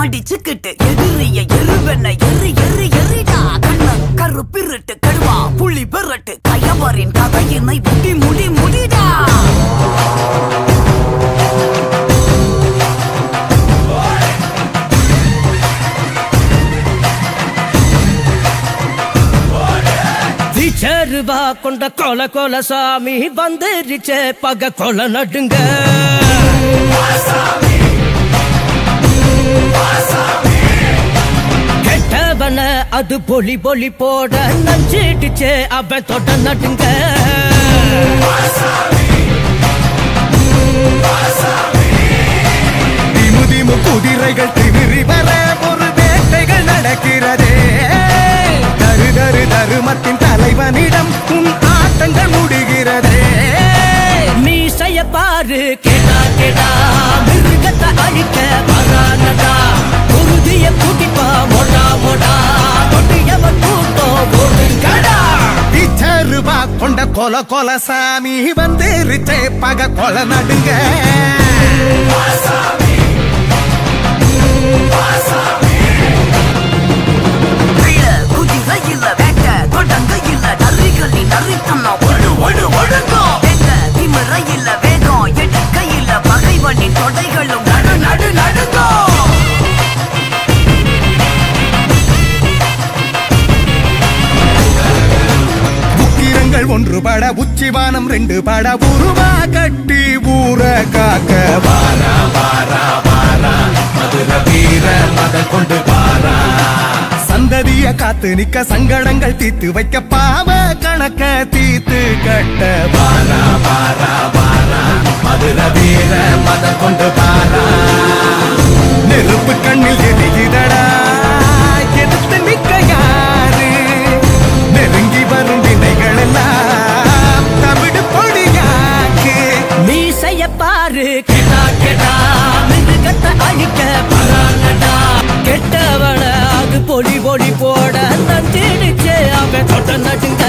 மடிச்சுக்கிட்டு எதிரிய எருவென்ன எரி எரி எரிடா கண்ணு கருப்பிருட்டு கடுவா புள்ளி பெறட்டு கயவரின் கதையினை முடி முடி முடிடா ரூபா கொண்ட கொல கொல சாமி வந்துருச்சே பக கொல நடுங்க கெட்டவன அது பொலி பொலி போட நஞ்சிடுச்சே அவன் தொட நடுங்க திமு திமு குதிரைகள் திமிரி வர ஒரு வேட்டைகள் நடக்கிறதே தரு தரு தருமத்தின் தலைவனிடம் உன் ஆட்டங்கள் முடிகிறதே மீசைய பாரு கேடா கேடா மிருகத்தை அழிக்க வரானடா குருதிய கூட்டிப்பா மொடா மொடா கொட்டியவன் கூட்டம் ஓடுங்கடா இச்சருபா கொண்ட கொல கொல சாமி வந்துருச்சே பக கொல நடுங்க இல்ல குதிரை இல்ல வேட்ட தொடங்க இல்ல நரிகளின் நரித்தனம் ஒழு ஒழு ஒழுங்கோ எங்க திமிர இல்ல வேகம் எடுக்க இல்ல பகைவனின் தொடைகளும் நடு நடு நடுங்கோ உக்கிரங்கள் ஒன்று பட உச்சிவானம் ரெண்டு பட உருவா கட்டி ஊர காக்க வாரா வாரா வாரா மதுர வீர மத கொண்டு வாரா சந்ததிய காத்து நிக்க சங்கடங்கள் தீத்து வைக்க பாவ கணக்க தீத்து கட்ட வாரா வாரா வாரா மதுர வீர மத கொண்டு வாரா நெருப்பு கண்ணில் எரிகிறடா எடுத்து நிக்க யாரு நெருங்கி வரும் வினைகள் எல்லாம் தமிழ் பொடியாக்கு மீசைய பாரு கேடா கேடா மிருகத்தை அழிக்க வரானடா கெட்டவன அது பொலி பொலி போட நஞ்சிடுச்சே அவன் தொட நடுங்க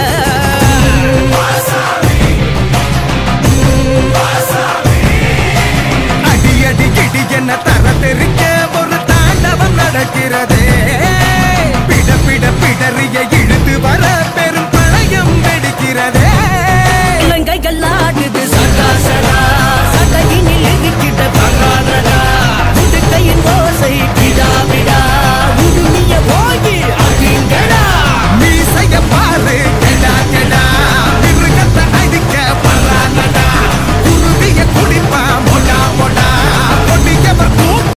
அடி அடி கிடி என்ன தர தெரிக்க ஒரு தாண்டவம் நடக்கிறதே பிட பிட பிடறிய இழுத்து வர பெரும் பழையம் வெடிக்கிறதே இலங்கைகள் ஆடுது சதா சதா சதையினில் இருக்கிற